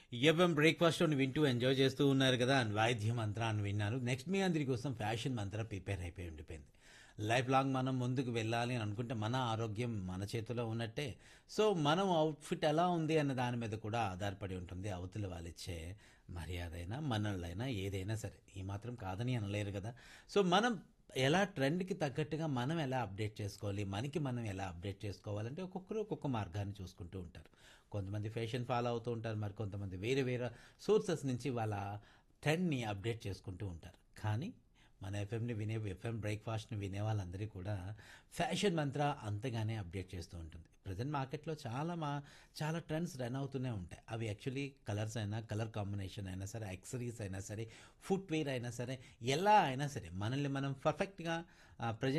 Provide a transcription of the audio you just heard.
FM breakfast వింటూ enjoy చేస్తూ ఉన్నారు కదా అని వాయిద్య మంత్రాన్ని విన్నారు నెక్స్ట్ మీ అందరి కోసం ఫ్యాషన్ మంత్ర ప్రిపేర్ అయిపోయి ఉండిపోయింది లైఫ్ లాంగ్ మనం ముందుకు వెళ్ళాలి అని అనుకుంటే మన ఆరోగ్యం మన చేతిలో ఉన్నట్టే సో మనం అవుట్ఫిట్ ఎలా ఉంది అన్న దాని మీద కూడా ఆధారపడి ఉంటుంది అవతల వాళ్ళు ఇచ్చే మర్యాద అయినా మనలైనా ఏదైనా సరే ఈ మాత్రం కాదని అనలేరు కదా సో మనం ఎలా ట్రెండ్కి తగ్గట్టుగా మనం ఎలా అప్డేట్ చేసుకోవాలి మనకి మనం ఎలా అప్డేట్ చేసుకోవాలంటే ఒక్కొక్కరు ఒక్కొక్క మార్గాన్ని చూసుకుంటూ ఉంటారు కొంతమంది ఫ్యాషన్ ఫాలో అవుతూ ఉంటారు మరి కొంతమంది వేరే వేరే సోర్సెస్ నుంచి వాళ్ళ ట్రెండ్ని అప్డేట్ చేసుకుంటూ ఉంటారు కానీ మన ఎఫ్ఎంని వినే ఎఫ్ఎం బ్రేక్ఫాస్ట్ని వినే వాళ్ళందరికీ కూడా ఫ్యాషన్ మంత్ర అంతగానే అప్డేట్ చేస్తూ ఉంటుంది ప్రజెంట్ మార్కెట్లో చాలా మా చాలా ట్రెండ్స్ రన్ అవుతూనే ఉంటాయి అవి యాక్చువల్లీ కలర్స్ అయినా కలర్ కాంబినేషన్ అయినా సరే యాక్సరీస్ అయినా సరే ఫుట్వేర్ అయినా సరే ఎలా అయినా సరే మనల్ని మనం పర్ఫెక్ట్గా ప్రజెంట్